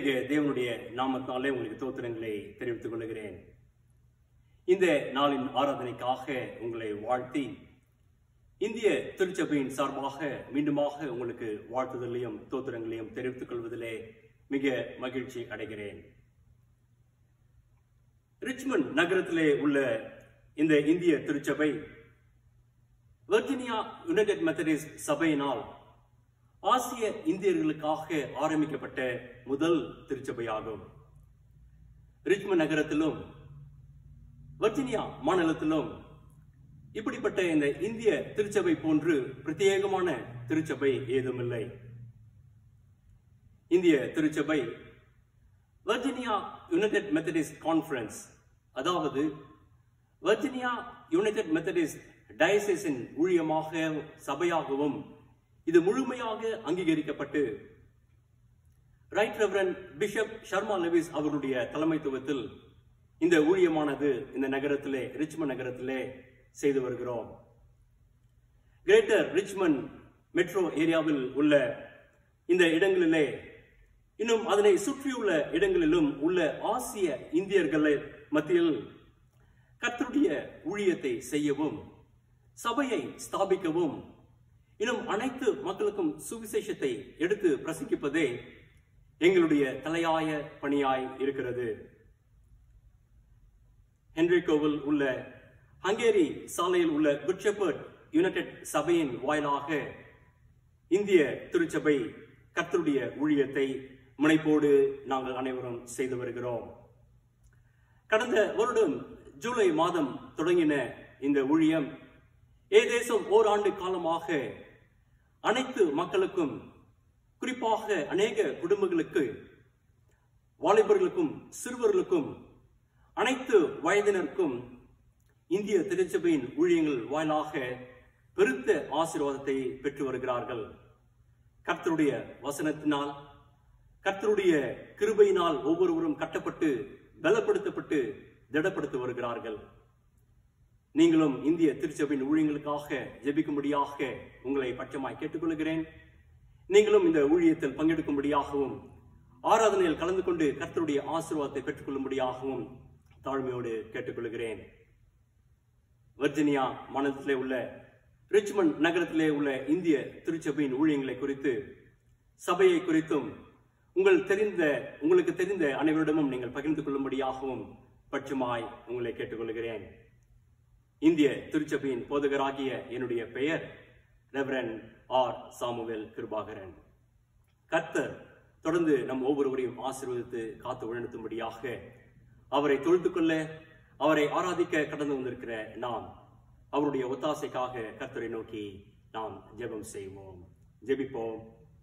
திரியக தேவனுடைய நாமத்தாலே உங்களுக்கு தோத்திரங்களை தெரிவித்துக் கொள்கிறேன் இந்த நாளின் ஆராதனைக்காக உங்களை வாழ்த்தி இந்திய திருச்சபையின் சார்பாக மீண்டுமாக உங்களுக்கு வாழ்த்துதலையும் தோத்திரங்களையும் தெரிவித்துக் கொள்வதிலே மிக மகிழ்ச்சி அடைகிறேன் ரிச்மண்ட் நகரத்திலே உள்ள இந்த இந்திய திருச்சபை வெர்ஜினியா யுனைடெட் மெத்தடிஸ்ட் சபையினால் ஆசிய இந்தியர்களுக்காக ஆரம்பிக்கப்பட்ட முதல் திருச்சபையாகும் ரிச்மண்ட் நகரத்திலும் வர்ஜினியா மாநிலத்திலும் இப்படிப்பட்ட இந்த இந்திய திருச்சபை போன்று பிரத்யேகமான திருச்சபை ஏதுமில்லை இந்திய திருச்சபை வர்ஜினியா யுனைடெட் மெத்தடிஸ்ட் கான்ஃபரன்ஸ் அதாவது வர்ஜினியா யுனைடெட் மெத்தடிஸ்ட் டயசிஸின் ஊழியமாக சபையாகவும் இது முழுமையாக அங்கீகரிக்கப்பட்டு right reverend bishop Sharma Lewis அவருடைய தலைமைத்துவத்தில் இந்த ஊழியமானது இந்த நகரத்திலே ரிச்மண்ட் நகரத்திலே செய்து வருகிறோம் கிரேட்டர் ரிச்மண்ட் மெட்ரோ ஏரியாவில் உள்ள இந்த இடங்களிலே இன்னும் அதனை சுற்றியுள்ள இடங்களிலும் உள்ள ஆசிய இந்தியர்களை மத்தியில் கர்த்தருடைய ஊழியத்தை செய்யவும் சபையை ஸ்தாபிக்கவும் இன்னும் அனைத்து மக்களுக்கும் சுவிசேஷத்தை எடுத்து பிரசங்கிப்பதே எங்களுடைய தலையாய பணியாய் இருக்கிறது ஹென்ரிகோவில் உள்ள ஹங்கேரி சாலையில் உள்ள குட் ஷெப்பர்ட் யுனைடெட் சபையின் வாயிலாக இந்திய திருச்சபை கர்த்தருடைய ஊழியத்தை முனைப்போடு நாங்கள் அனைவரும் செய்து வருகிறோம் கடந்த வருடம் ஜூலை மாதம் தொடங்கின இந்த ஊழியம் ஏதேசம் ஓராண்டு காலமாக அனைத்து மக்களுக்கும் குறிப்பாக அநேக குடும்பங்களுக்கு வாலிபர்களுக்கும் சிறுவர்களுக்கும் அனைத்து வயதினருக்கும் இந்திய திருச்சபையின் ஊழியங்கள் வாயிலாக பெருத்த ஆசீர்வாதத்தை பெற்று வருகிறார்கள் கர்த்தருடைய வசனத்தினால் கர்த்தருடைய கிருபையினால் ஒவ்வொருவரும் கட்டப்பட்டு பலப்படுத்தப்பட்டு திடப்படுத்தி வருகிறார்கள் நீங்களும் இந்திய திருச்சபையின் ஊழியங்களுக்காக ஜெபிக்கும்படியாக உங்களை பட்சமாய் கேட்டுக்கொள்கிறேன் நீங்களும் இந்த ஊழியத்தில் பங்கெடுக்கும்படியாகவும் ஆராதனையில் கலந்து கொண்டு கர்த்தருடைய ஆசீர்வாதத்தை பெற்றுக்கொள்ளும்படியாகவும் தாழ்மையோடு கேட்டுக்கொள்கிறேன் வர்ஜினியா மாநிலத்திலே உள்ள ரிச்மண்ட் நகரத்திலே உள்ள இந்திய திருச்சபையின் ஊழியங்களை குறித்து சபையை குறித்தும் உங்கள் தெரிந்த உங்களுக்கு தெரிந்த அனைவரிடமும் நீங்கள் பகிர்ந்து கொள்ளும்படியாகவும் பட்சமாய் உங்களை கேட்டுக்கொள்கிறேன் இந்திய திருச்சபையின் போதகராகிய என்னுடைய பெயர் ரெவரன் ஆர் சாமுவேல் கிருபாகரன் கர்த்தர் தொடர்ந்து நம் ஒவ்வொருவரையும் ஆசீர்வதித்து காத்து வழிநடத்தும்படியாக அவரை தொழுது கொள்ள அவரை ஆராதிக்க கடந்து வந்திருக்கிற நாம் அவருடைய ஒத்தாசைக்காக கர்த்தரை நோக்கி நாம் ஜெபம் செய்வோம் ஜெபிப்போம்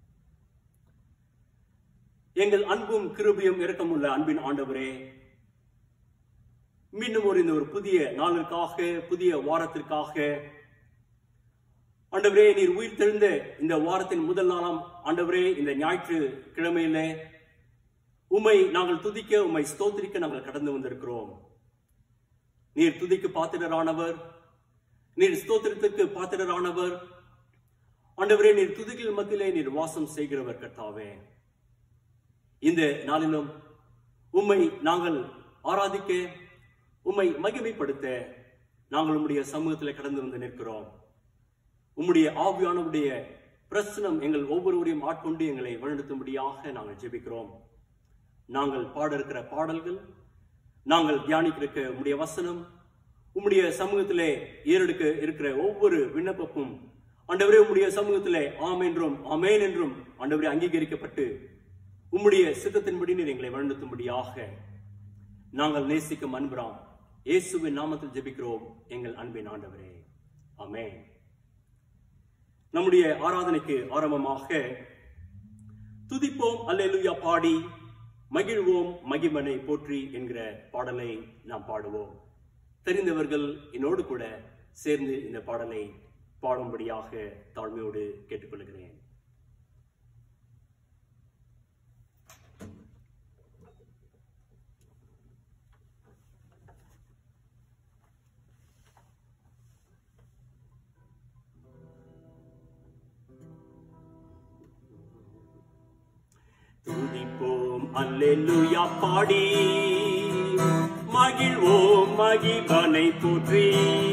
எங்கள் அன்பும் கிருபியும் இரக்கமுள்ள அன்பின் ஆண்டவரே மீண்டும் ஒரு இந்த ஒரு புதிய நாளிற்காக புதிய வாரத்திற்காக ஆண்டவரே நீர் உயிர் தெழுந்த இந்த வாரத்தின் முதல் நாளாம் ஆண்டவரே இந்த ஞாயிற்று கிழமையில உம்மை நாங்கள் துதிக்க உம்மை ஸ்தோத்திரிக்க நாங்கள் கடந்து வந்திருக்கிறோம் நீர் துதிக்கு பாத்திரரானவர் நீர் ஸ்தோத்திரத்துக்கு பாத்திரரானவர் ஆண்டவரே நீர் துதிகள் மத்தியிலே நீர் வாசம் செய்கிறவர் கர்த்தாவே இந்த நாளிலும் உம்மை நாங்கள் ஆராதிக்க உம்மை மகிமைப்படுத்த நாங்கள் உம்முடைய சமூகத்தில் கடந்து வந்து நிற்கிறோம் உம்முடைய ஆவியானவருடைய பிரசனம் எங்கள் ஒவ்வொருவரையும் ஆட்கொண்டு எங்களை வழிநடத்தும்படியாக நாங்கள் ஜெபிக்கிறோம் நாங்கள் பாட இருக்கிற பாடல்கள் நாங்கள் தியானிக்கிற உம்முடைய வசனம் உம்முடைய சமூகத்திலே ஏறெடுக்க இருக்கிற ஒவ்வொரு விண்ணப்பமும் ஆண்டவரே உம்முடைய சமூகத்திலே ஆம் என்றும் அமேன் என்றும் ஆண்டவரே அங்கீகரிக்கப்பட்டு உம்முடைய சித்தத்தின்படி நீர் எங்களை வழிநடத்தும்படியாக நாங்கள் நேசிக்கும் அன்புராம் இயேசுவின் நாமத்தில் ஜெபிக்கிறோம் எங்கள் அன்பின் ஆண்டவரே ஆமென் நம்முடைய ஆராதனைக்கு ஆரம்பமாக துதிப்போம் அல்லேலூயா பாடி மகிழ்வோம் மகிமனை போற்றி என்கிற பாடலை நாம் பாடுவோம் தெரிந்தவர்கள் என்னோடு கூட சேர்ந்து இந்த பாடலை பாடும்படியாக தாழ்மையோடு கேட்டுக்கொள்கிறேன் துதிப்போம் அல்லேலூயா பாடி மகிழ்வோம் மகிபனை போற்றி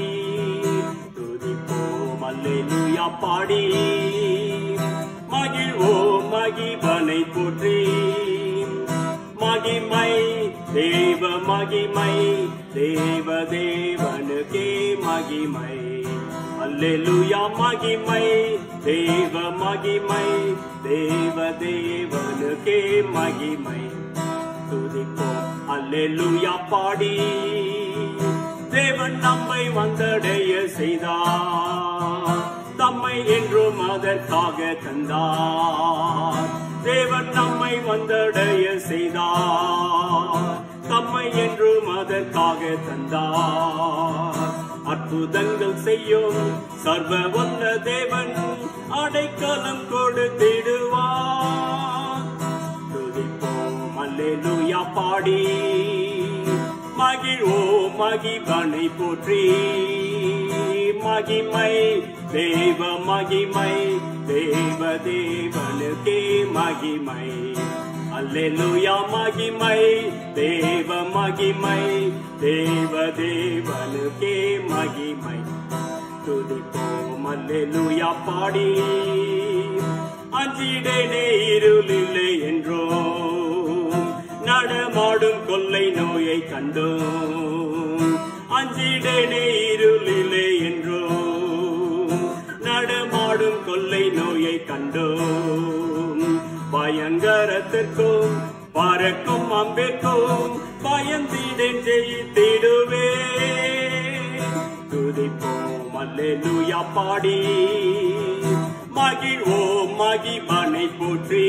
துதிப்போம் அல்லேலூயா பாடி மகிழ்வோம் மகிபனை போற்றி மகிமை தேவ மகிமை தேவ தேவனுக்கே மகிமை அல்லேலூயா மகிமை தேவ மகிமை தேவ தேவனுக்கே மகிமை துதிப்போம் அல்லேலூயா பாடி தேவன் நம்மை வந்தடைய செய்தார் தம்மை என்றும் அதற்காக தந்தார் தேவன் நம்மை வந்தடைய செய்தார் தம்மை என்றும் அதற்காக தந்தார் அற்புதங்கள் செய்யும் சர்வ வல்ல தேவன் அடைக்கலம் கொடுத்திடுவார் துதிப்போம் அல்லேலூயா பாடி மகிழ்வோம் மகிபனை போற்றி மகிமை தேவ மகிமை தேவ தேவனுக்கே மகிமை அல்லேலூயா மகிமை தேவ மகிமை தேவ தேவனுக்கே மகிமை துதிப்போம் அல்லேலூயா பாடி அஞ்சிடனே இருளில்லை என்றோ நடமாடும் கொள்ளை நோயை கண்டோம் அஞ்சிடனே இருளிலே என்றோ நடமாடும் கொள்ளை நோயை கண்டோம் பயங்கரத்திற்கும் பறக்கும் அம்பிற்கும் பயந்திடன் ஜெயித்திடுவே துதிப்போம் அல்லேலூயா பாடி மகிழ்வோம் மகிமனை போற்றி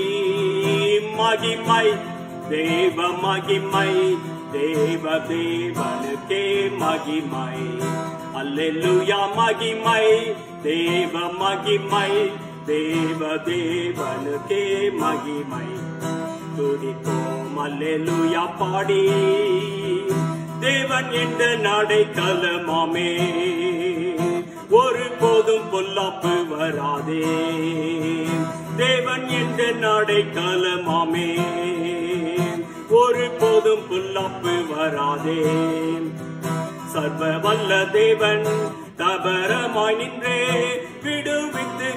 மகிமை தேவ மகிமை தேவ தேவனுக்கே மகிமை அல்லேலூயா மகிமை தேவ மகிமை தேவ தேவனுக்கே மகிமை துதிப்போம் அல்லேலூயா பாடி தேவன் என்ற நடை கலமாமே ஒரு போதும் பொல்லாப்பு வராதே தேவன் என்ற நடை கலமாமே ஒரு போதும் பொல்லாப்பு வராதே சர்வ வல்ல தேவன் தபரமாய் நின்றே விடுவித்து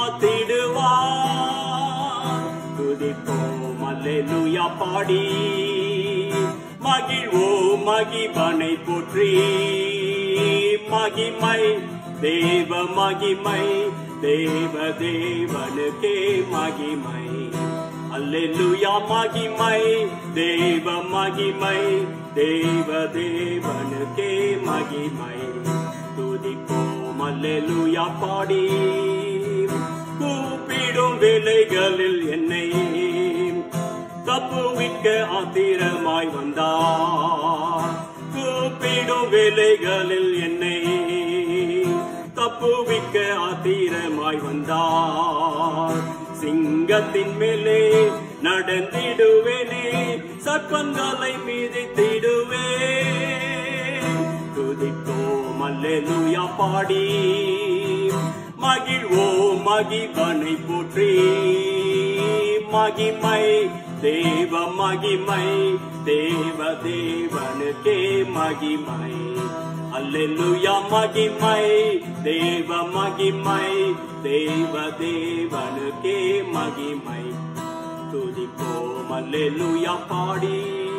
காத்திடுவார் துதிப்போம் அல்லேலூயா பாடி மகிழ்வோம் மகிபனை போற்றி மகிமை தேவ மகிமை தேவ தேவனுக்கே மகிமை அல்லேலூயா மகிமை தேவ மகிமை தேவ தேவனுக்கே மகிமை துதிப்போம் அல்லேலூயா பாடி கூப்பிடும் வேலைகளில் என்னை தப்புவிக்க ஆத்திரமாய் வந்தார் கூப்பிடும் வேலைகளில் என்னை தப்புவிக்க ஆத்திரமாய் வந்தார் சிங்கத்தின் மேலே நடந்திடுவேனே சர்ப்பங்களை மீதித்திடுவே துதிப்போம் அல்லேலூயா பாடி மகிழ்வோம் மகிபனை போற்றி மகிமை தேவ மகிமை தேவ தேவனுக்கே மகிமை அல்லேலூயா மகிமை தேவ மகிமை தேவ தேவனுக்கே மகிமை துதிப்போம் அல்லேலூயா பாடி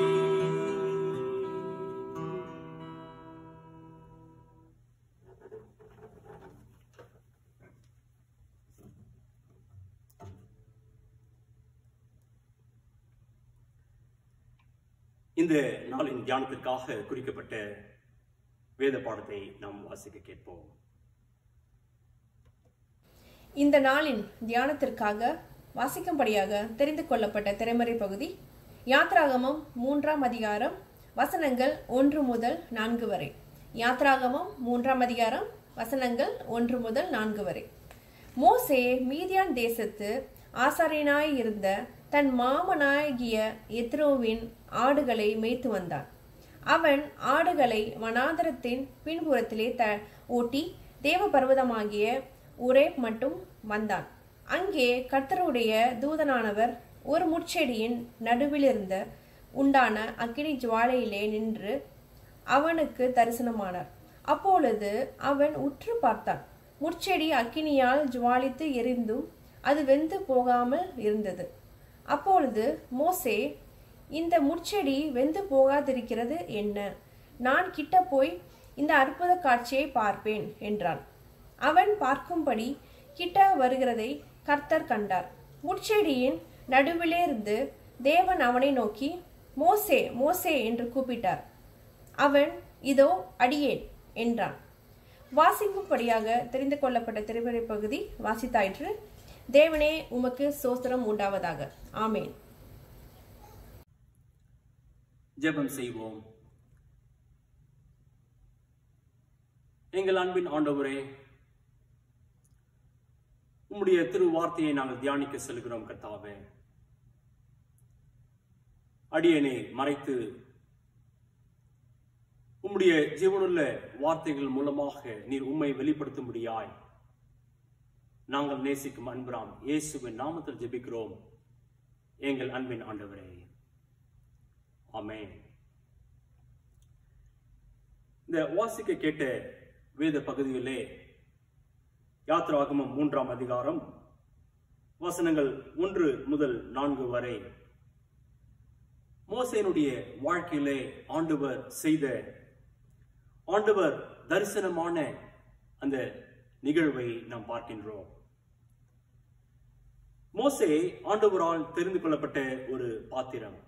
இந்த நாளின் தியானத்திற்காக குறிக்கப்பட்ட வேத பாடத்தை நாம் வாசிக்க கேட்போம் இந்த நாளின் தியானத்திற்காக வாசிக்கும்படியாக தெரிந்து கொள்ளப்பட்ட திரைமறை பகுதி யாத்ராகமம் மூன்றாம் அதிகாரம் வசனங்கள் ஒன்று முதல் நான்கு வரை யாத்ராகமம் மூன்றாம் அதிகாரம் வசனங்கள் ஒன்று முதல் நான்கு வரை மோசே மீதியான் தேசத்து ஆசாரியனாய் இருந்த தன் மாமனாகிய எத்ரோவின் ஆடுகளை மேய்த்து வந்தான் அவன் ஆடுகளை வனாந்தரத்தின் பின்புறத்திலே த ஓட்டி தேவ பர்வதமாகிய உரேப் மட்டும் வந்தான் அங்கே கர்த்தருடைய தூதனானவர் ஒரு முட்செடியின் நடுவிலிருந்த உண்டான அக்கினி ஜுவாலையிலே நின்று அவனுக்கு தரிசனமானார் அப்பொழுது அவன் உற்று பார்த்தான் முட்செடி அக்கினியால் ஜுவாலித்து எரிந்தும் அது வெந்து போகாமல் இருந்தது அப்பொழுது மோசே இந்த முட்செடி வெந்து போகாதிருக்கிறது என்ன நான் கிட்ட போய் இந்த அற்புத காட்சியை பார்ப்பேன் என்றான் அவன் பார்க்கும்படி கிட்ட வருகிறதை கர்த்தர் கண்டார் முட்செடியின் நடுவிலிருந்து தேவன் அவனை நோக்கி மோசே மோசே என்று கூப்பிட்டார் அவன் இதோ அடியேன் என்றான் வாசிக்கும்படியாக தெரிந்து கொள்ளப்பட்ட திரைப்பட பகுதி வாசித்தாயிற்று தேவனே உமக்கு சோஸ்திரம் உண்டாவதாக ஆமேன் ஜெபம் செய்வோம் எங்கள் அன்பின் ஆண்டவரே உம்முடைய திரு வார்த்தையை நாங்கள் தியானிக்க செல்கிறோம் கர்த்தாவே அடியனை மறைத்து உம்முடைய ஜீவனுள்ள வார்த்தைகள் மூலமாக நீர் உம்மை வெளிப்படுத்தும்படியாய் நாங்கள் நேசிக்கும் அன்பராம் இயேசுவின் நாமத்தில் ஜெபிக்கிறோம் எங்கள் அன்பின் ஆண்டவரே ஆமென் இந்த வாசிக்க கேட்ட வேத பகுதியிலே யாத்ராகமம் மூன்றாம் அதிகாரம் வசனங்கள் ஒன்று முதல் நான்கு வரை மோசேனுடைய வாழ்க்கையிலே ஆண்டவர் செய்த ஆண்டவர் தரிசனமான அந்த நிகழ்வை நாம் பார்க்கின்றோம் மோசே ஆண்டவரால் தெரிந்து கொள்ளப்பட்ட ஒரு பாத்திரம்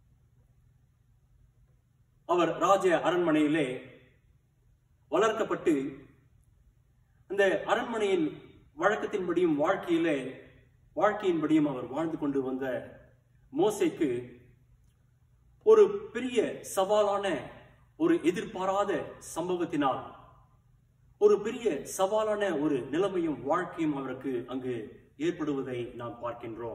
அவர் ராஜ அரண்மனையிலே வளர்க்கப்பட்டு அந்த அரண்மனையின் வழக்கத்தின்படியும் வாழ்க்கையிலே வாழ்க்கையின்படியும் அவர் வாழ்ந்து கொண்டு வந்த மோசைக்கு ஒரு பெரிய சவாலான ஒரு எதிர்பாராத சம்பவத்தினால் ஒரு பெரிய சவாலான ஒரு நிலைமையும் வாழ்க்கையும் அவருக்கு அங்கு ஏற்படுவதை நாம் பார்க்கின்றோம்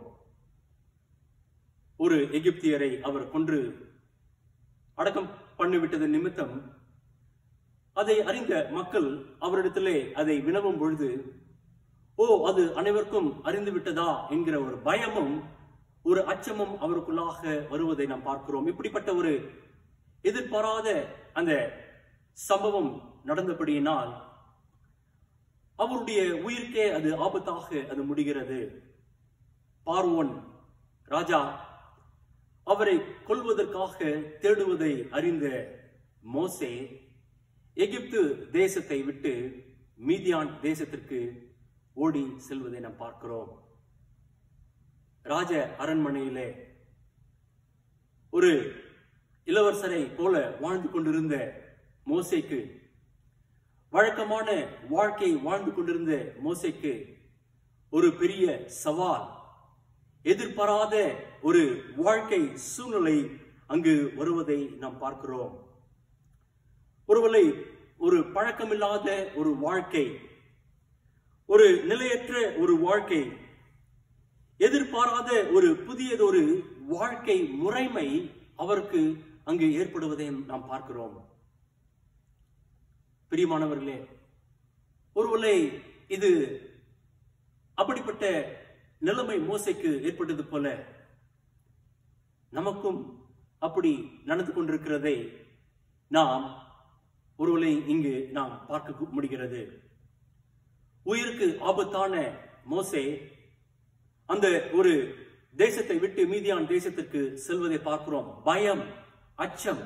ஒரு எகிப்தியரை அவர் கொன்று அடக்கம் பண்ணிவிட்டது நிமித்தம் அதை அறிந்த மக்கள் அவரிடத்திலே அதை வினவும் பொழுது ஓ அது அனைவருக்கும் அறிந்து விட்டதா என்கிற ஒரு பயமும் ஒரு அச்சமும் அவருக்குள்ளாக வருவதை நாம் பார்க்கிறோம் இப்படிப்பட்ட ஒரு எதிர்பாராத அந்த சம்பவம் நடந்தபடியினால் அவருடைய உயிர்க்கே அது ஆபத்தாக அது முடிகிறது பார்வோன் ராஜா அவரை கொல்வதற்காக தேடுவதை அறிந்த மோசே எகிப்து தேசத்தை விட்டு மீதியான் தேசத்திற்கு ஓடி செல்வதை நாம் பார்க்கிறோம் ராஜ அரண்மனையிலே ஒரு இளவரசரை போல வாழ்ந்து கொண்டிருந்த மோசைக்கு வழக்கமான வாழ்க்கை வாழ்ந்து கொண்டிருந்த மோசைக்கு ஒரு பெரிய சவால் எதிர்பாராத ஒரு வாழ்க்கை சூழ்நிலை அங்கு வருவதை நாம் பார்க்கிறோம் ஒருவேளை ஒரு பழக்கமில்லாத ஒரு வாழ்க்கை ஒரு நிலையற்ற ஒரு வாழ்க்கை எதிர்பாராத ஒரு புதியதொரு வாழ்க்கை முறைமை அவருக்கு அங்கு ஏற்படுவதை நாம் பார்க்கிறோம் பிரியமானவர்களே ஒருவேளை இது அப்படிப்பட்ட நிலைமை மோசைக்கு ஏற்பட்டது போல நமக்கும் அப்படி நடந்து கொண்டிருக்கிறதை நாம் ஒருவேளை இங்கு நாம் பார்க்க முடிகிறது உயிருக்கு ஆபத்தான மோசே அந்த ஒரு தேசத்தை விட்டு மீதியான் தேசத்திற்கு செல்வதை பார்க்கிறோம் பயம் அச்சம்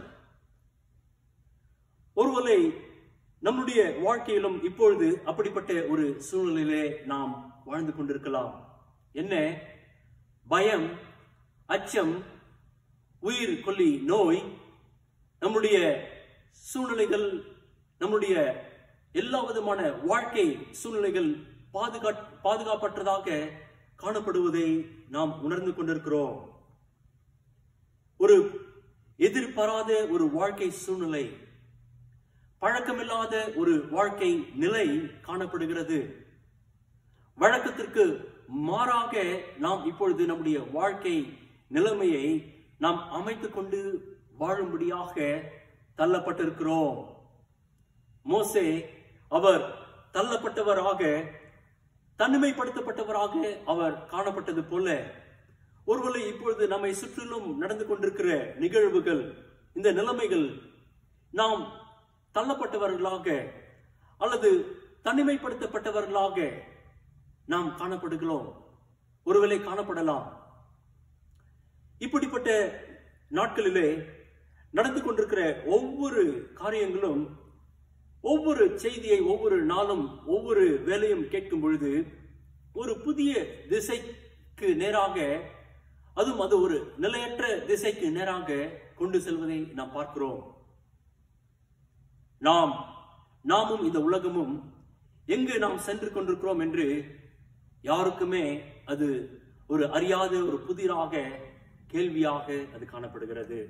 ஒருவேளை நம்முடைய வாழ்க்கையிலும் இப்பொழுது அப்படிப்பட்ட ஒரு சூழ்நிலையிலே நாம் வாழ்ந்து கொண்டிருக்கலாம் என்ன பயம் அச்சம் உயிர் கொல்லி நோய் நம்முடைய சூழ்நிலைகள் நம்முடைய எல்லா விதமான வாழ்க்கை சூழ்நிலைகள் பாதுகா பாதுகாப்பற்றதாக காணப்படுவதை நாம் உணர்ந்து கொண்டிருக்கிறோம் ஒரு எதிர்பாராத ஒரு வாழ்க்கை சூழ்நிலை பழக்கமில்லாத ஒரு வாழ்க்கை நிலை காணப்படுகிறது வழக்கத்திற்கு மாறாக நாம் இப்பொழுது நம்முடைய வாழ்க்கை நிலைமையை நாம் அமைத்துக் கொண்டு வாழும்படியாக தள்ளப்பட்டிருக்கிறோம் மோசே அவர் தள்ளப்பட்டவராக தனிமைப்படுத்தப்பட்டவராக அவர் காணப்பட்டது போல ஒருவேளை இப்பொழுது நம்மை சுற்றிலும் நடந்து கொண்டிருக்கிற நிகழ்வுகள் இந்த நிலைமைகள் நாம் தள்ளப்பட்டவர்களாக அல்லது தனிமைப்படுத்தப்பட்டவர்களாக நாம் காணப்படுகிறோம் ஒருவேளை காணப்படலாம் இப்படிப்பட்ட நாட்களிலே நடந்து கொண்டிருக்கிற ஒவ்வொரு காரியங்களும் ஒவ்வொரு செய்தியை ஒவ்வொரு நாளும் ஒவ்வொரு வேலையும் கேட்கும் பொழுது ஒரு புதிய திசைக்கு நேராக அதுவும் அது ஒரு நிலையற்ற திசைக்கு நேராக கொண்டு செல்வதை நாம் பார்க்கிறோம் நாம் நாமும் இந்த உலகமும் எங்கு நாம் சென்று கொண்டிருக்கிறோம் என்று யாருக்குமே அது ஒரு அறியாத ஒரு புதிராக கேள்வியாக அது காணப்படுகிறது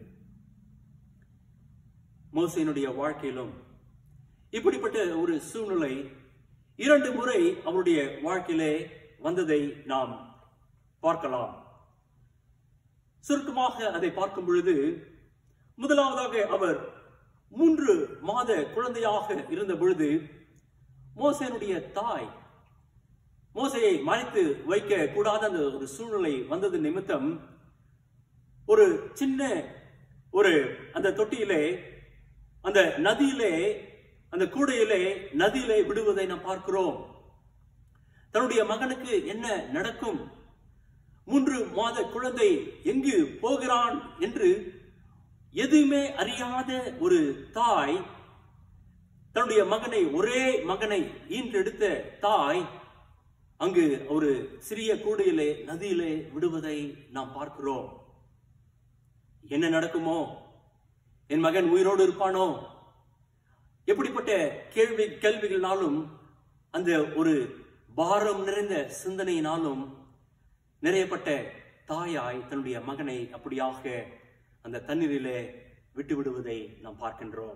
மோசையினுடைய வாழ்க்கையிலும் இப்படிப்பட்ட ஒரு சூழ்நிலை இரண்டு முறை அவருடைய வாழ்க்கையிலே வந்ததை நாம் பார்க்கலாம் சுருக்கமாக அதை பார்க்கும் பொழுது முதலாவதாக அவர் மூன்று மாத குழந்தையாக இருந்த பொழுது மோசேனுடைய தாய் மோசையை மறைத்து வைக்க கூடாத அந்த ஒரு சூழ்நிலை வந்தது நிமித்தம் ஒரு சின்ன ஒரு அந்த தொட்டியிலே அந்த நதியிலே அந்த கூடையிலே நதியிலே விடுவதை நாம் பார்க்கிறோம் தன்னுடைய மகனுக்கு என்ன நடக்கும் மூன்று மாத குழந்தை எங்கு போகிறான் என்று எதுவுமே அறியாத ஒரு தாய் தன்னுடைய மகனை ஒரே மகனை ஈன்றெடுத்த தாய் அங்கு ஒரு சிறிய கூடையிலே நதியிலே விடுவதை நாம் பார்க்கிறோம் என்ன நடக்குமோ என் மகன் உயிரோடு இருப்பானோ எப்படிப்பட்ட கேள்வி கேள்விகளாலும் அந்த ஒரு பாரம் நிறைந்த சிந்தனையினாலும் நிறையப்பட்ட தாயாய் தன்னுடைய மகனை அப்படியாக அந்த தண்ணீரிலே விட்டு விடுவதை நாம் பார்க்கின்றோம்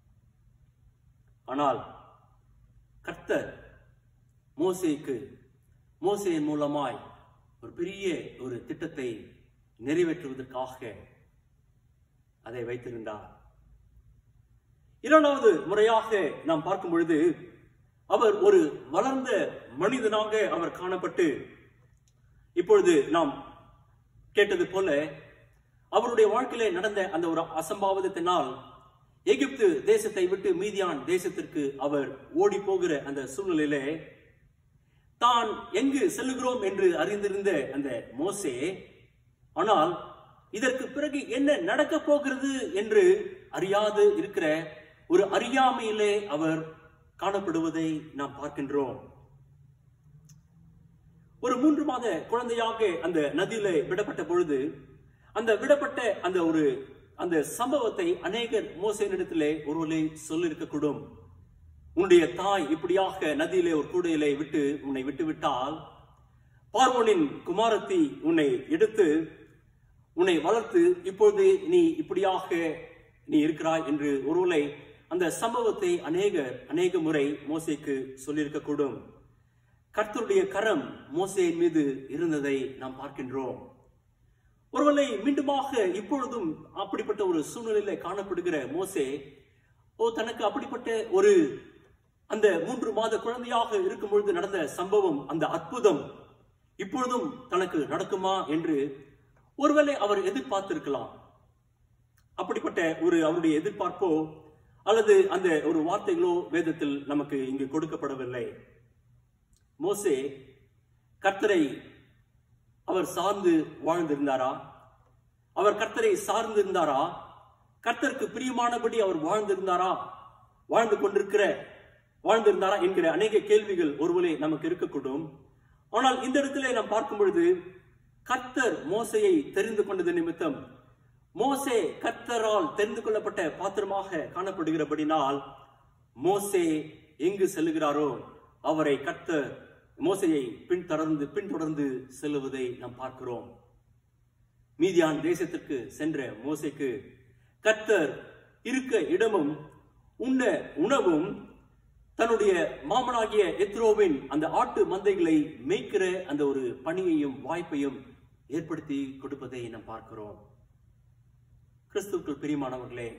ஆனால் கர்த்தர் மோசேக்கு மோசையின் மூலமாய் ஒரு பெரிய ஒரு திட்டத்தை நிறைவேற்றுவதற்காக அதை வைத்திருந்தார் இரண்டாவது முறையாக நாம் பார்க்கும் பொழுது அவர் ஒரு வளர்ந்த மனிதனாக அவர் காணப்பட்டு இப்பொழுது நாம் கேட்டது போல அவருடைய வாழ்க்கையிலே நடந்த அந்த ஒரு அசம்பாவிதத்தினால் எகிப்து தேசத்தை விட்டு மீதியான் தேசத்திற்கு அவர் ஓடி போகிற அந்த சூழ்நிலையிலே தான் எங்கு செல்லுகிறோம் என்று அறிந்திருந்த அந்த மோசே ஆனால் இதற்கு பிறகு என்ன நடக்க போகிறது என்று அறியாது இருக்கிற ஒரு அறியாமையிலே அவர் காணப்படுவதை நாம் பார்க்கின்றோம் ஒரு மூன்று மாத குழந்தையாக அந்த நதியிலே விடப்பட்ட பொழுது அந்த விடப்பட்ட அந்த ஒரு அந்த சம்பவத்தை அநேகர் மோசையினிடத்திலே ஒருவரை சொல்லியிருக்கக்கூடும் உன்னுடைய தாய் இப்படியாக நதியிலே ஒரு கூடையிலே விட்டு உன்னை விட்டு விட்டால் பார்வோனின் குமாரத்தி உன்னை எடுத்து உன்னை வளர்த்து இப்பொழுது நீ இப்படியாக நீ இருக்கிறாய் என்று ஒருவரை அந்த சம்பவத்தை அநேக அநேக முறை மோசைக்கு சொல்லியிருக்கக்கூடும் கர்த்தருடைய கரம் மோசையின் மீது இருந்ததை நாம் பார்க்கின்றோம் ஒருவேளை மீண்டுமாக இப்பொழுதும் அப்படிப்பட்ட ஒரு சூழ்நிலையில காணப்படுகிற மோசே ஓ தனக்கு அப்படிப்பட்ட ஒரு அந்த மூன்று மாத குழந்தையாக இருக்கும் பொழுது நடந்த சம்பவம் அந்த அற்புதம் இப்பொழுதும் தனக்கு நடக்குமா என்று ஒருவேளை அவர் எதிர்பார்த்திருக்கலாம் அப்படிப்பட்ட ஒரு அவருடைய எதிர்பார்ப்போ அல்லது அந்த ஒரு வார்த்தைகளோ வேதத்தில் நமக்கு இங்கு கொடுக்கப்படவில்லை மோசே கர்த்தரை அவர் சார்ந்து வாழ்ந்திருந்தாரா அவர் கர்த்தரை சார்ந்து இருந்தாரா கர்த்தருக்கு பிரியமானபடி அவர் வாழ்ந்திருந்தாரா வாழ்ந்து கொண்டிருக்கிற வாழ்ந்திருந்தாரா என்கிற அநேக கேள்விகள் ஒருவரே நமக்கு இருக்கக்கூடும் ஆனால் இந்த இடத்திலே நாம் பார்க்கும் பொழுது கர்த்தர் மோசையை தெரிந்து கொண்டது நிமித்தம் மோசே கர்த்தரால் தெரிந்து கொள்ளப்பட்ட பாத்திரமாக காணப்படுகிறபடினால் மோசே எங்கு செல்லுகிறாரோ அவரை கர்த்தர் மோசையை பின்தொடர்ந்து பின்தொடர்ந்து செல்லுவதை நாம் பார்க்கிறோம் மீதியான் தேசத்திற்கு சென்ற மோசைக்கு கர்த்தர் இருக்க இடமும் உண்ண உணவும் தன்னுடைய மாமனாகிய எத்ரோவின் அந்த ஆட்டு மந்தைகளை மேய்க்கிற அந்த ஒரு பணியையும் வாய்ப்பையும் ஏற்படுத்தி கொடுப்பதை நாம் பார்க்கிறோம் கிறிஸ்துவுக்குள் பிரியமானவர்களே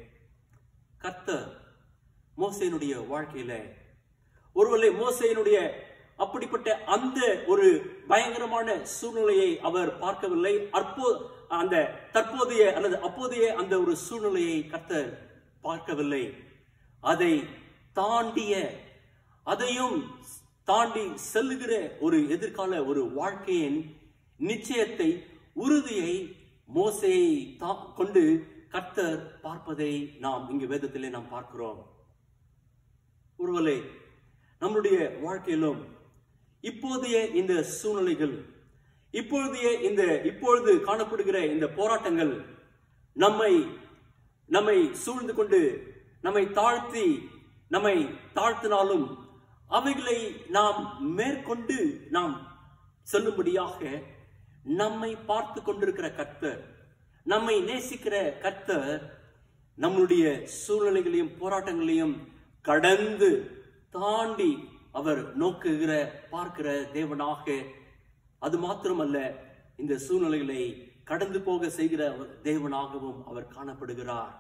கர்த்தர் மோசையினுடைய வாழ்க்கையில ஒருவேளை மோசையினுடைய அப்படிப்பட்ட அந்த ஒரு பயங்கரமான சூழ்நிலையை அவர் பார்க்கவில்லை அப்போ அந்த தற்போதைய அல்லது அப்போதைய அந்த ஒரு சூழ்நிலையை கர்த்தர் பார்க்கவில்லை அதை தாண்டிய அதையும் தாண்டி செல்லுகிற ஒரு எதிர்கால ஒரு வாழ்க்கையின் நிச்சயத்தை உறுதியை மோசையை தா- கொண்டு கர்த்தர் பார்ப்பதை நாம் இங்கு வேதத்திலே நாம் பார்க்கிறோம் ஒருவேளை நம்முடைய வாழ்க்கையிலும் இப்போதைய இந்த சூழ்நிலைகள் இப்பொழுதைய இந்த இப்பொழுது காணப்படுகிற இந்த போராட்டங்கள் நம்மை நம்மை சூழ்ந்து கொண்டு நம்மை தாழ்த்தி நம்மை தாழ்த்தினாலும் அவைகளை நாம் மேற்கொண்டு நாம் செல்லும்படியாக நம்மை பார்த்து கொண்டிருக்கிற கர்த்தர் நம்மை நேசிக்கிற கர்த்தர் நம்முடைய சூழ்நிலைகளையும் போராட்டங்களையும் கடந்து தாண்டி அவர் நோக்குகிற பார்க்கிற தேவனாக அது மாத்திரமல்ல இந்த சூழ்நிலைகளை கடந்து போக செய்கிற அவர் தேவனாகவும் அவர் காணப்படுகிறார்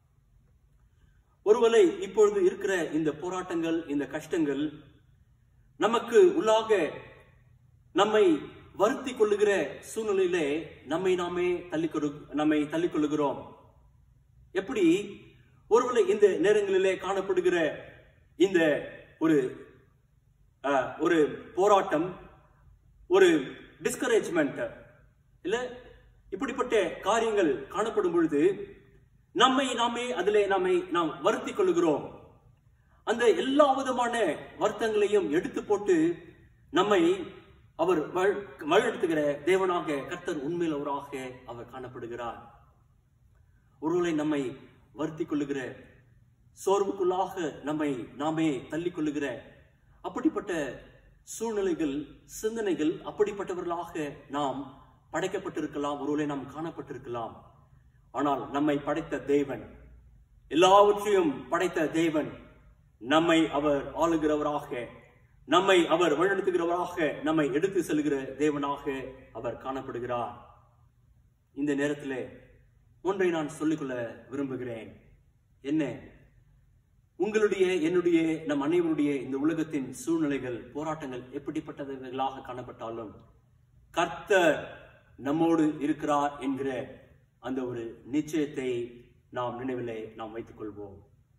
ஒருவேளை இப்பொழுது இருக்கிற இந்த போராட்டங்கள் இந்த கஷ்டங்கள் நமக்கு உள்ளாக நம்மை வருத்தி கொள்ளுகிற சூழ்நிலையிலே நம்மை நாமே தள்ளிக் கொடு நம்மை தள்ளிக் கொள்ளுகிறோம் எப்படி ஒருவேளை இந்த நேரங்களிலே காணப்படுகிற இந்த ஒரு அஹ், ஒரு போராட்டம் ஒரு டிஸ்கரேஜ்மெண்ட் இல்ல இப்படிப்பட்ட காரியங்கள் காணப்படும் பொழுது நம்மை நாமே அதிலே நம்மை நாம் வருத்திக் கொள்ளுகிறோம் அந்த எல்லா விதமான வருத்தங்களையும் எடுத்து போட்டு நம்மை அவர் வழி- வழிநடத்துகிற தேவனாக கர்த்தர் உண்மையிலவராக அவர் காணப்படுகிறார் ஒருவேளை நம்மை வருத்திக் கொள்ளுகிற சோர்வுக்குள்ளாக நம்மை நாமே தள்ளிக் கொள்ளுகிற அப்படிப்பட்ட சூழ்நிலைகள் சிந்தனைகள் அப்படிப்பட்டவர்களாக நாம் படைக்கப்பட்டிருக்கலாம் ஒருவேளை நாம் காணப்பட்டிருக்கலாம் ஆனால் நம்மை படைத்த தேவன் எல்லாவற்றையும் படைத்த தேவன் நம்மை அவர் ஆளுகிறவராக நம்மை அவர் வழிநடத்துகிறவராக நம்மை எடுத்து செல்கிற தேவனாக அவர் காணப்படுகிறார் இந்த நேரத்திலே ஒன்றை நான் சொல்லிக்கொள்ள விரும்புகிறேன் என்ன உங்களுடைய என்னுடைய நம் அனைவருடைய இந்த உலகத்தின் சூழ்நிலைகள் போராட்டங்கள் எப்படிப்பட்டவைகளாக காணப்பட்டாலும் கர்த்தர் நம்மோடு இருக்கிறார் என்கிற அந்த ஒரு நிச்சயத்தை நாம் நினைவிலே நாம் வைத்துக் கொள்வோம்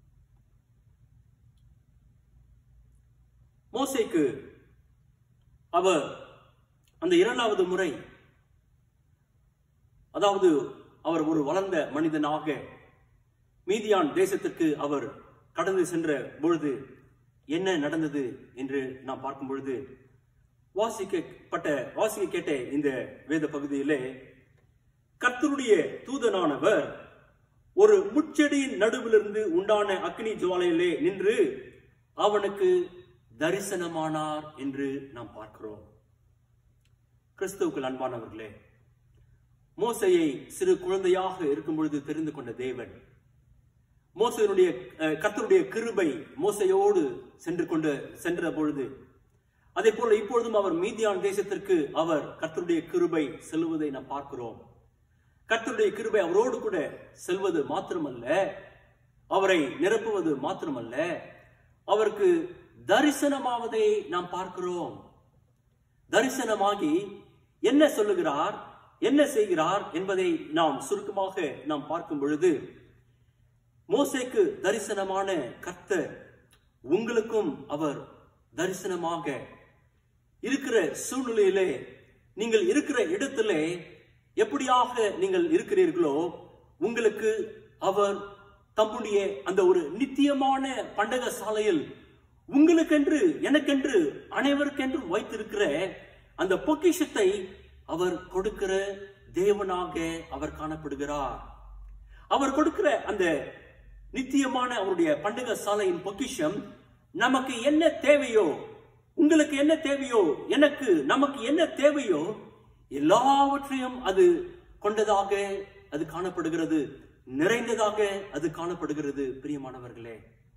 மோசேக்கு அவர் அந்த இரண்டாவது முறை அதாவது அவர் ஒரு வளர்ந்த மனிதனாக மீதியான் தேசத்திற்கு அவர் கடந்து சென்ற பொழுது என்ன நடந்தது என்று நாம் பார்க்கும் பொழுது வாசிக்கப்பட்ட வாசிக்க கேட்ட இந்த வேத பகுதியிலே கர்த்தருடைய தூதனானவர் ஒரு முச்செடியின் நடுவிலிருந்து உண்டான அக்னி ஜுவாலையிலே நின்று அவனுக்கு தரிசனமானார் என்று நாம் பார்க்கிறோம் கிறிஸ்துவுக்குள் அன்பானவர்களே மோசையை சிறு குழந்தையாக இருக்கும் பொழுது தெரிந்து கொண்ட தேவன் மோசையினுடைய அஹ், கர்த்தருடைய கிருபை மோசையோடு சென்று கொண்டு சென்ற பொழுது அதே போல இப்பொழுதும் அவர் மீதியான் தேசத்திற்கு அவர் கர்த்தருடைய கிருபை செல்வதை நாம் பார்க்கிறோம் கர்த்தருடைய கிருபை அவரோடு கூட செல்வது மாத்திரமல்ல அவரை நிரப்புவது மாத்திரமல்ல அவருக்கு தரிசனமாவதை நாம் பார்க்கிறோம் தரிசனமாகி என்ன சொல்லுகிறார் என்ன செய்கிறார் என்பதை நாம் சுருக்கமாக நாம் பார்க்கும் பொழுது மோசேக்கு தரிசனமான கர்த்தர் உங்களுக்கும் அவர் தரிசனமாக இருக்கிற சூழ்நிலையிலே நீங்கள் இருக்கிற இடத்திலே எப்படியாக நீங்கள் இருக்கிறீர்களோ உங்களுக்கு அவர் தம்முடைய அந்த ஒரு நித்தியமான பண்டக சாலையில் உங்களுக்கென்று எனக்கென்று அனைவருக்கென்றும் வைத்திருக்கிற அந்த பொக்கிஷத்தை அவர் கொடுக்கிற தேவனாக அவர் காணப்படுகிறார் அவர் கொடுக்கிற அந்த நித்தியமான அவருடைய பண்டக சாலையின் பொக்கிஷம் நமக்கு என்ன தேவையோ உங்களுக்கு என்ன தேவையோ எனக்கு நமக்கு என்ன தேவையோ எல்லாவற்றையும் அது கொண்டதாக அது காணப்படுகிறது நிறைந்ததாக அது காணப்படுகிறது பிரியமானவர்களே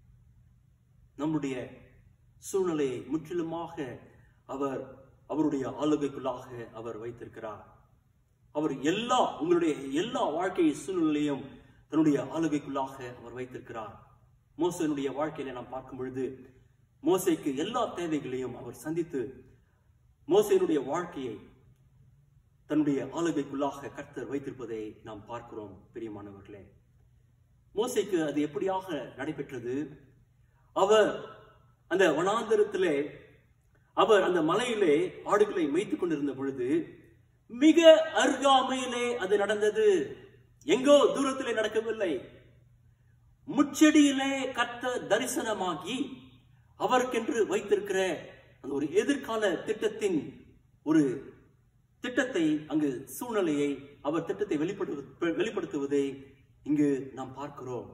நம்முடைய சூழ்நிலையை முற்றிலுமாக அவர் அவருடைய ஆளுகைக்குள்ளாக அவர் வைத்திருக்கிறார் அவர் எல்லா உங்களுடைய எல்லா வாழ்க்கை சூழ்நிலையும் தன்னுடைய ஆளுகைக்குள்ளாக அவர் வைத்திருக்கிறார் மோசனுடைய வாழ்க்கையில நாம் பார்க்கும் பொழுது மோசைக்கு எல்லா தேவைகளையும் அவர் சந்தித்து மோசையினுடைய வாழ்க்கையை தன்னுடைய ஆளுகைக்குள்ளாக கர்த்தர் வைத்திருப்பதை நாம் பார்க்கிறோம் பிரியமானவர்களே மோசைக்கு அது எப்படியாக நடைபெற்றது அவர் அந்த வனாந்தரத்திலே அவர் அந்த மலையிலே ஆடுகளை மேய்த்துக் கொண்டிருந்த பொழுது மிக அருகாமையிலே அது நடந்தது எங்கோ தூரத்திலே நடக்கவில்லை முச்செடியிலே கர்த்தர் தரிசனமாகி அவருக்கென்று வைத்திருக்கிற அந்த ஒரு எதிர்கால திட்டத்தின் ஒரு திட்டத்தை அங்கு சூழ்நிலையை அவர் திட்டத்தை வெளிப்படு வெளிப்படுத்துவதை இங்கு நாம் பார்க்கிறோம்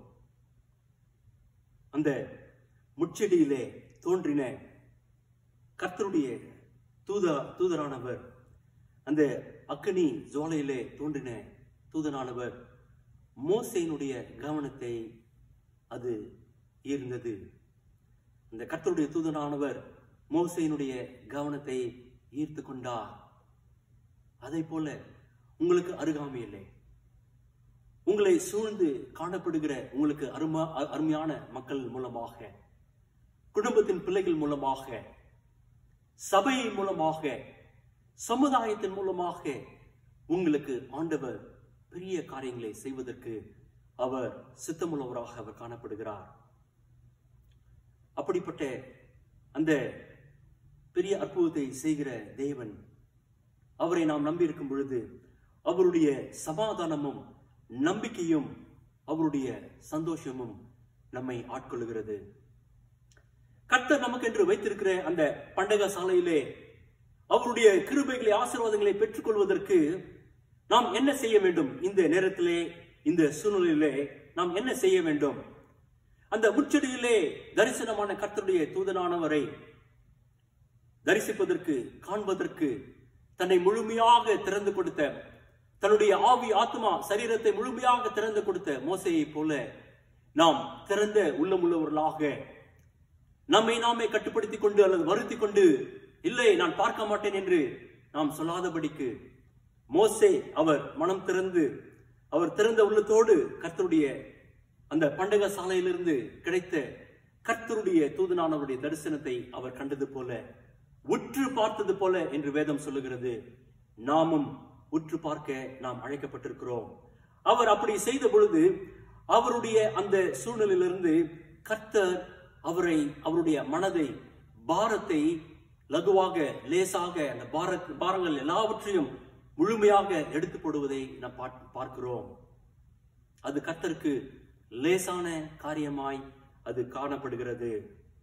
அந்த முச்செடியிலே தோன்றின கர்த்தருடைய தூத தூதரானவர் அந்த அக்கனி ஜுவாலையிலே தோன்றின தூதனானவர் மோசையினுடைய கவனத்தை அது ஈர்ந்தது அந்த கர்த்தருடைய தூதனானவர் மோசையினுடைய கவனத்தை ஈர்த்து கொண்டார் அதை போல உங்களுக்கு அருகாமையில்லை உங்களை சூழ்ந்து காணப்படுகிற உங்களுக்கு அருமா அ- அருமையான மக்கள் மூலமாக குடும்பத்தின் பிள்ளைகள் மூலமாக சபையின் மூலமாக சமுதாயத்தின் மூலமாக உங்களுக்கு ஆண்டவர் பெரிய காரியங்களை செய்வதற்கு அவர் சித்தமுள்ளவராக அவர் காணப்படுகிறார் அப்படிப்பட்ட அந்த பெரிய அற்புதத்தை செய்கிற தேவன் அவரை நாம் நம்பியிருக்கும் பொழுது அவருடைய சமாதானமும் நம்பிக்கையும் அவருடைய சந்தோஷமும் நம்மை ஆட்கொள்ளுகிறது கர்த்தர் நமக்கென்று வைத்திருக்கிற அந்த பண்டக சாலையிலே அவருடைய கிருபைகளை ஆசீர்வாதங்களை பெற்றுக்கொள்வதற்கு நாம் என்ன செய்ய வேண்டும் இந்த நேரத்திலே இந்த சூழ்நிலையிலே நாம் என்ன செய்ய வேண்டும் அந்த முச்செடியிலே தரிசனமான கர்த்தருடைய தூதனானவரை தரிசிப்பதற்கு காண்பதற்கு தன்னை முழுமையாக திறந்து கொடுத்த தன்னுடைய ஆவி ஆத்மா சரீரத்தை முழுமையாக திறந்து கொடுத்த மோசையைப் போல நாம் திறந்த உள்ளமுள்ளவர்களாக நம்மை நாமே கட்டுப்படுத்திக் கொண்டு அல்லது வருத்திக் கொண்டு இல்லை நான் பார்க்க மாட்டேன் என்று நாம் சொல்லாதபடிக்கு மோசே அவர் மனம் திறந்து அவர் திறந்த உள்ளத்தோடு கர்த்தருடைய அந்த பண்டக சாலையிலிருந்து கிடைத்த கர்த்தருடைய தூதனானவருடைய தரிசனத்தை அவர் கண்டது போல உற்று பார்த்தது போல என்று வேதம் சொல்லுகிறது நாமும் உற்று பார்க்க நாம் அழைக்கப்பட்டிருக்கிறோம் அவர் அப்படி செய்த பொழுது அவருடைய அந்த சூழ்நிலையிலிருந்து கர்த்தர் அவரை அவருடைய மனதை பாரத்தை லகுவாக லேசாக அந்த பாரத் பாரங்கள் எல்லாவற்றையும் முழுமையாக எடுத்து போடுவதை நாம் பார்- பார்க்கிறோம் அது கர்த்தருக்கு லேசான காரியமாய் அது காணப்படுகிறது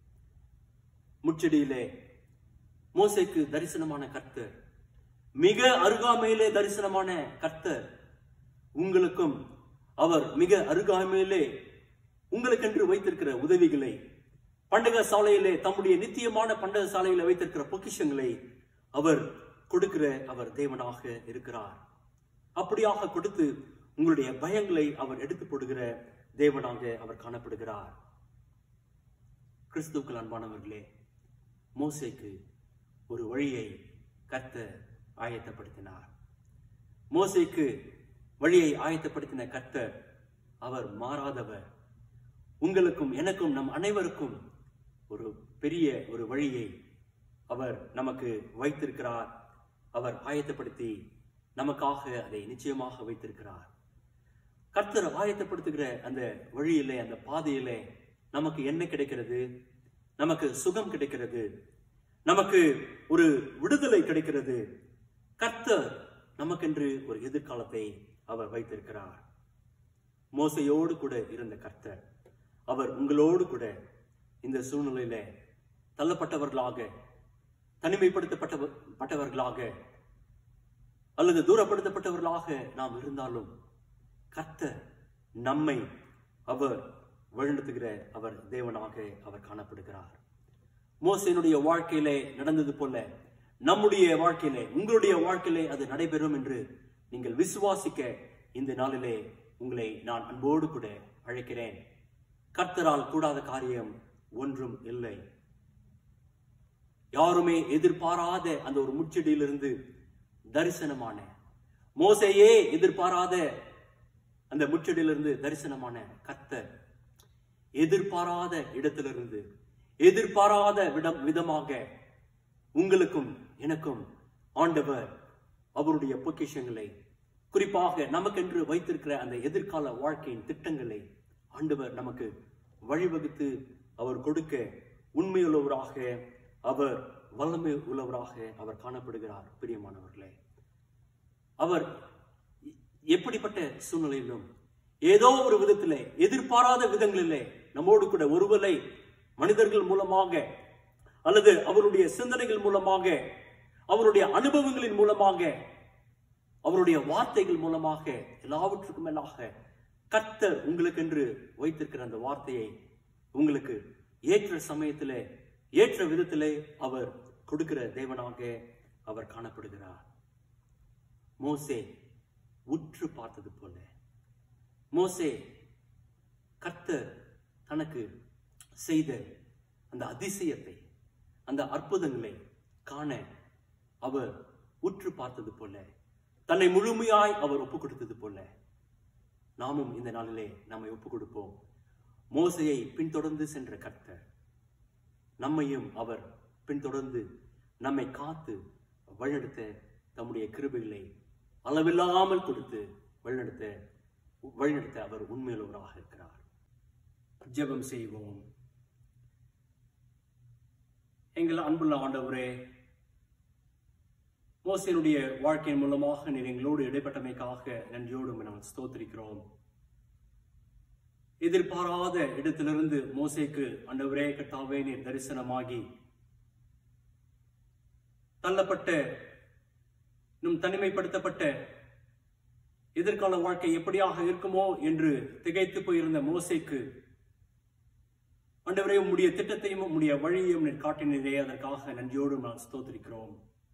முச்செடியிலே மோசேக்கு தரிசனமான கர்த்தர் மிக அருகாமையிலே தரிசனமான கர்த்தர் உங்களுக்கும் அவர் மிக அருகாமையிலே உங்களுக்கென்று வைத்திருக்கிற உதவிகளை பண்டக சாலையிலே தம்முடைய நித்தியமான பண்டக சாலையில வைத்திருக்கிற பொக்கிஷங்களை அவர் கொடுக்கிற அவர் தேவனாக இருக்கிறார் அப்படியாக கொடுத்து உங்களுடைய பயங்களை அவர் எடுத்து போடுகிற தேவனாக அவர் காணப்படுகிறார் கிறிஸ்துவுக்குள் அன்பானவர்களே மோசேக்கு ஒரு வழியை கர்த்தர் ஆயத்தப்படுத்தினார் மோசேக்கு வழியை ஆயத்தப்படுத்தின கர்த்தர் அவர் மாறாதவர் உங்களுக்கும் எனக்கும் நம் அனைவருக்கும் ஒரு பெரிய ஒரு வழியை அவர் நமக்கு வைத்திருக்கிறார் அவர் ஆயத்தப்படுத்தி நமக்காக அதை நிச்சயமாக வைத்திருக்கிறார் கர்த்தர் ஆயத்தப்படுத்துகிற அந்த வழியிலே அந்த பாதையிலே நமக்கு என்ன கிடைக்கிறது நமக்கு சுகம் கிடைக்கிறது நமக்கு ஒரு விடுதலை கிடைக்கிறது கர்த்தர் நமக்கென்று ஒரு எதிர்காலத்தை அவர் வைத்திருக்கிறார் மோசையோடு கூட இருந்த கர்த்தர் அவர் உங்களோடு கூட இந்த சூழ்நிலையில தள்ளப்பட்டவர்களாக தனிமைப்படுத்தப்பட்ட பட்டவர்களாக அல்லது தூரப்படுத்தப்பட்டவர்களாக நாம் இருந்தாலும் கர்த்தர் நம்மை அவர் வழிநடத்துகிற அவர் தேவனாக அவர் காணப்படுகிறார் மோசையினுடைய வாழ்க்கையிலே நடந்தது போல நம்முடைய வாழ்க்கையிலே உங்களுடைய வாழ்க்கையிலே அது நடைபெறும் என்று நீங்கள் விசுவாசிக்க இந்த நாளிலே உங்களை நான் அன்போடு கூட அழைக்கிறேன் கர்த்தரால் கூடாத காரியம் ஒன்றும் இல்லை யாருமே எதிர்பாராத அந்த ஒரு முச்செடியிலிருந்து தரிசனமான மோசையே எதிர்பாராத அந்த முச்செடியிலிருந்து தரிசனமான கர்த்தர் எதிர்பாராத இடத்திலிருந்து எதிர்பாராத விடம் விதமாக உங்களுக்கும் எனக்கும் ஆண்டவர் அவருடைய பொக்கிஷங்களை குறிப்பாக நமக்கென்று வைத்திருக்கிற அந்த எதிர்கால வாழ்க்கையின் திட்டங்களை ஆண்டவர் நமக்கு வழிவகுத்து அவர் கொடுக்க உண்மையுள்ளவராக அவர் வல்லமை உள்ளவராக அவர் காணப்படுகிறார் பிரியமானவர்களே அவர் எ- எப்படிப்பட்ட சூழ்நிலையிலும் ஏதோ ஒரு விதத்திலே எதிர்பாராத விதங்களிலே நம்மோடு கூட ஒருவரை மனிதர்கள் மூலமாக அல்லது அவருடைய சிந்தனைகள் மூலமாக அவருடைய அனுபவங்களின் மூலமாக அவருடைய வார்த்தைகள் மூலமாக எல்லாவற்றுக்கும் மேலாக கர்த்தர் உங்களுக்கென்று வைத்திருக்கிற அந்த வார்த்தையை உங்களுக்கு ஏற்ற சமயத்திலே ஏற்ற விதத்திலே அவர் கொடுக்கிற தேவனாக அவர் காணப்படுகிறார் மோசே உற்று பார்த்தது போல மோசே கர்த்தர் தனக்கு செய்த அந்த அதிசயத்தை அந்த அற்புதங்களை காண அவர் உற்று பார்த்தது போல தன்னை முழுமையாய் அவர் ஒப்பு கொடுத்தது போல நாமும் இந்த நாளிலே நம்மை ஒப்பு கொடுப்போம் மோசையை பின்தொடர்ந்து சென்ற கர்த்தர் நம்மையும் அவர் பின்தொடர்ந்து நம்மை காத்து வழிநடத்த தம்முடைய கிருபைகளை அளவில்லாமல் கொடுத்து வழிநடத்த வழிநடத்த அவர் உண்மையுள்ளவராக இருக்கிறார் ஜெபம் செய்வோம் எங்கள் அன்புள்ள ஆண்டவரே மோசையினுடைய வாழ்க்கையின் மூலமாக நீர் எங்களோடு இடைப்பட்டமைக்காக நன்றியோடு உம்மை நாங்கள் ஸ்தோத்திரிக்கிறோம் எதிர்பாராத இடத்திலிருந்து மோசேக்கு ஆண்டவரே கர்த்தாவே நீர் தரிசனமாகி தள்ளப்பட்ட இன்னும் தனிமைப்படுத்தப்பட்ட எதிர்கால வாழ்க்கை எப்படியாக இருக்குமோ என்று திகைத்து போயிருந்த மோசேக்கு ஆண்டவரே உம்முடைய திட்டத்தையும் உம்முடைய வழியையும் நீர் காட்டினதே அதற்காக நன்றியோடு நான் ஸ்தோத்திரிக்கிறோம்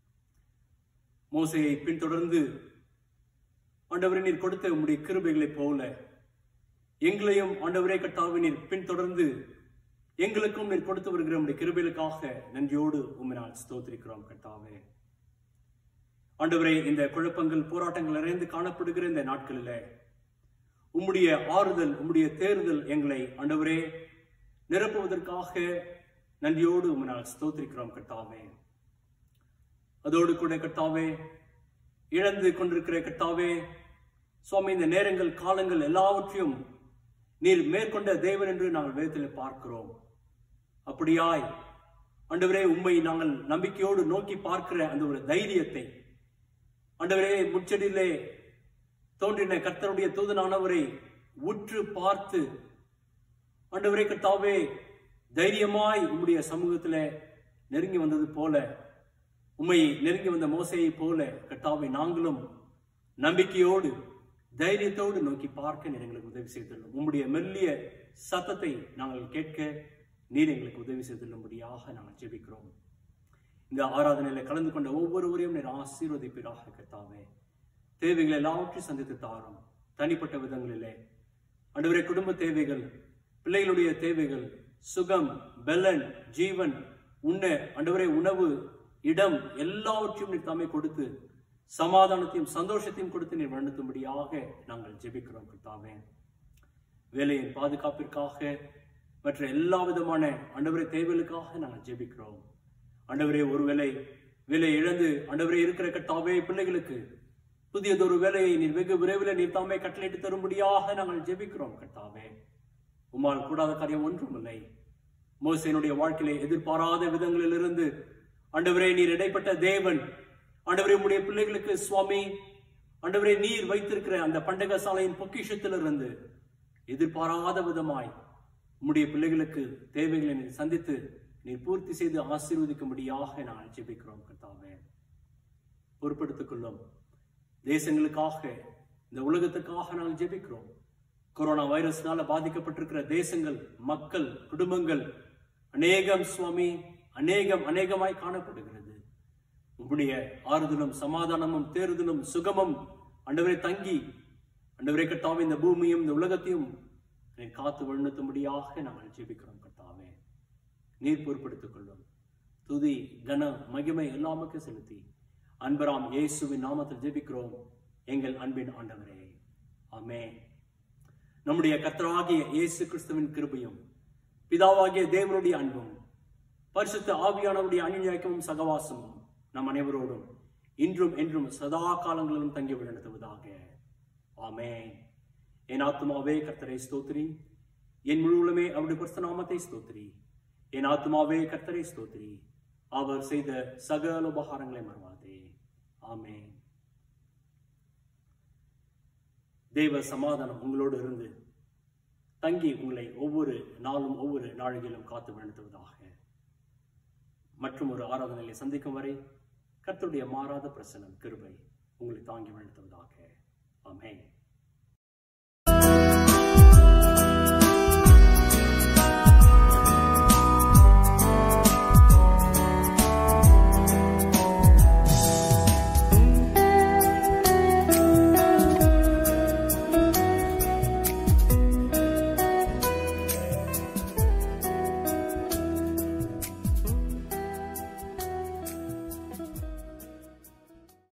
மோசையை பின்தொடர்ந்து ஆண்டவரே நீர் கொடுத்த உம்முடைய கிருபைகளைப் போல எங்களையும் ஆண்டவரே கர்த்தாவே நீர் பின்தொடர்ந்து எங்களுக்கும் நீர் கொடுத்து வருகிற உம்முடைய கிருபைகளுக்காக நன்றியோடு உம்மை நான் ஸ்தோத்திரிக்கிறோம் கர்த்தாவே ஆண்டவரே இந்த குழப்பங்கள் போராட்டங்கள் நிறைந்து காணப்படுகிற இந்த நாட்களிலே உம்முடைய ஆறுதல் உம்முடைய தேர்தல் எங்களை ஆண்டவரே நிரப்புவதற்காக நன்றியோடு உம்மை நான் ஸ்தோத்திரிக்கிறோம் கர்த்தாவே அதோடு கூட கர்த்தாவே இழந்து கொண்டிருக்கிற கர்த்தாவே சுவாமி இந்த நேரங்கள் காலங்கள் எல்லாவற்றையும் நீர் மேற்கொண்ட தேவன் என்று நாங்கள் வேதத்தில் பார்க்கிறோம் அப்படியாய் ஆண்டவரே உம்மை நாங்கள் நம்பிக்கையோடு நோக்கி பார்க்கிற அந்த ஒரு தைரியத்தை ஆண்டவரே முச்சடியிலே தோன்றின கர்த்தருடைய தூதனானவரை உற்று பார்த்து ஆண்டவரே கர்த்தாவே தைரியமாய் உம்முடைய சமூகத்திலே நெருங்கி வந்தது போல உம்மை நெருங்கி வந்த மோசையை போல கர்த்தாவை நாங்களும் நம்பிக்கையோடு தைரியத்தோடு நோக்கி பார்க்க நீர் எங்களுக்கு உதவி செய்துள்ளோம் உம்முடைய மெல்லிய சத்தத்தை நாங்கள் கேட்க நீர் எங்களுக்கு உதவி செய்துள்ளும்படியாக நாங்கள் ஜெபிக்கிறோம் இந்த ஆராதனையில கலந்து கொண்ட ஒவ்வொருவரையும் நீர் ஆசீர்வதிப்பீராக கர்த்தாவே தேவைகளை எல்லாவற்றையும் சந்தித்து தாரும் தனிப்பட்ட விதங்களிலே ஆண்டவரே குடும்ப தேவைகள் பிள்ளைகளுடைய தேவைகள் சுகம் பெலன் ஜீவன் உண்ண ஆண்டவரே உணவு இடம் எல்லாவற்றையும் நீர் தாமே கொடுத்து சமாதானத்தையும் சந்தோஷத்தையும் கொடுத்து நீர் வழிநடத்தும்படியாக நாங்கள் ஜெபிக்கிறோம் கர்த்தாவே வேலையின் பாதுகாப்பிற்காக மற்ற எல்லா விதமான ஆண்டவரே தேவைகளுக்காக நாங்கள் ஜெபிக்கிறோம் ஆண்டவரே ஒருவேளை வேலை இழந்து ஆண்டவரே இருக்கிற கர்த்தாவே பிள்ளைகளுக்கு புதியதொரு வேலையை நீர் வெகு விரைவில் நீர் தாமே கட்டளையிட்டு தரும்படியாக நாங்கள் ஜெபிக்கிறோம் கர்த்தாவே உம்மால் கூடாத காரியம் ஒன்றுமில்லை மோசையினுடைய வாழ்க்கையிலே எதிர்பாராத விதங்களிலிருந்து ஆண்டவரே நீர் இடைப்பட்ட தேவன் ஆண்டவரே உம்முடைய பிள்ளைகளுக்கு சுவாமி ஆண்டவரே நீர் வைத்திருக்கிற அந்த பண்டக சாலையின் பொக்கிஷத்திலிருந்து எதிர்பாராத விதமாய் உம்முடைய பிள்ளைகளுக்கு தேவைகளை நீர் சந்தித்து நீர் பூர்த்தி செய்து ஆசீர்வதிக்கும்படியாக நான் ஜெபிக்கிறோம் கர்த்தாவே பொறுப்பெடுத்துக் கொள்ளும் தேசங்களுக்காக இந்த உலகத்துக்காக நாங்கள் ஜெபிக்கிறோம் கொரோனா வைரஸ்னால பாதிக்கப்பட்டிருக்கிற தேசங்கள் மக்கள் குடும்பங்கள் அநேகம் சுவாமி அநேகம் அநேகமாய் காணப்படுகிறது உம்முடைய ஆறுதலும் சமாதானமும் தேறுதலும் சுகமும் அண்டவரை தங்கி அண்டவரை கர்த்தாவே இந்த பூமியும் இந்த உலகத்தையும் நீர் காத்து வழிநடத்தும்படியாக நாங்கள் ஜெபிக்கிறோம் கர்த்தாவே நீர் பொறுப்படுத்திக் கொள்ளும் துதி கன மகிமை எல்லாமுக்கு செலுத்தி அன்பராம் இயேசுவின் நாமத்தில் ஜெபிக்கிறோம் எங்கள் அன்பின் ஆண்டவரே ஆமென் நம்முடைய கர்த்தராகிய இயேசு கிறிஸ்துவின் கிருபையும் பிதாவாகிய தேவனுடைய அன்பும் பரிசுத்த ஆவியானவருடைய அநியாயக்கமும் சகவாசமும் நம் அனைவரோடும் இன்றும் என்றும் சதா காலங்களிலும் தங்கி நடத்துவதாக ஆமென் என் ஆத்துமாவே கர்த்தரை ஸ்தோத்திரி என் முழுவலுமே அவருடைய பரிசுத்த நாமத்தை ஸ்தோத்திரி என் ஆத்துமாவே கர்த்தரை ஸ்தோத்திரி அவர் செய்த சகல உபகாரங்களை மறவாதே ஆமென் தேவ சமாதானம் உங்களோடு இருந்து தங்கி உங்களை ஒவ்வொரு நாளும் ஒவ்வொரு நாழிகையிலும் காத்து நடத்துவதாக மற்றும் ஒரு ஆராதனையை சந்திக்கும் வரை கர்த்தருடைய மாறாத பிரசனம் கிருபை உங்களை தாங்கி நடத்துவதாக ஆமென்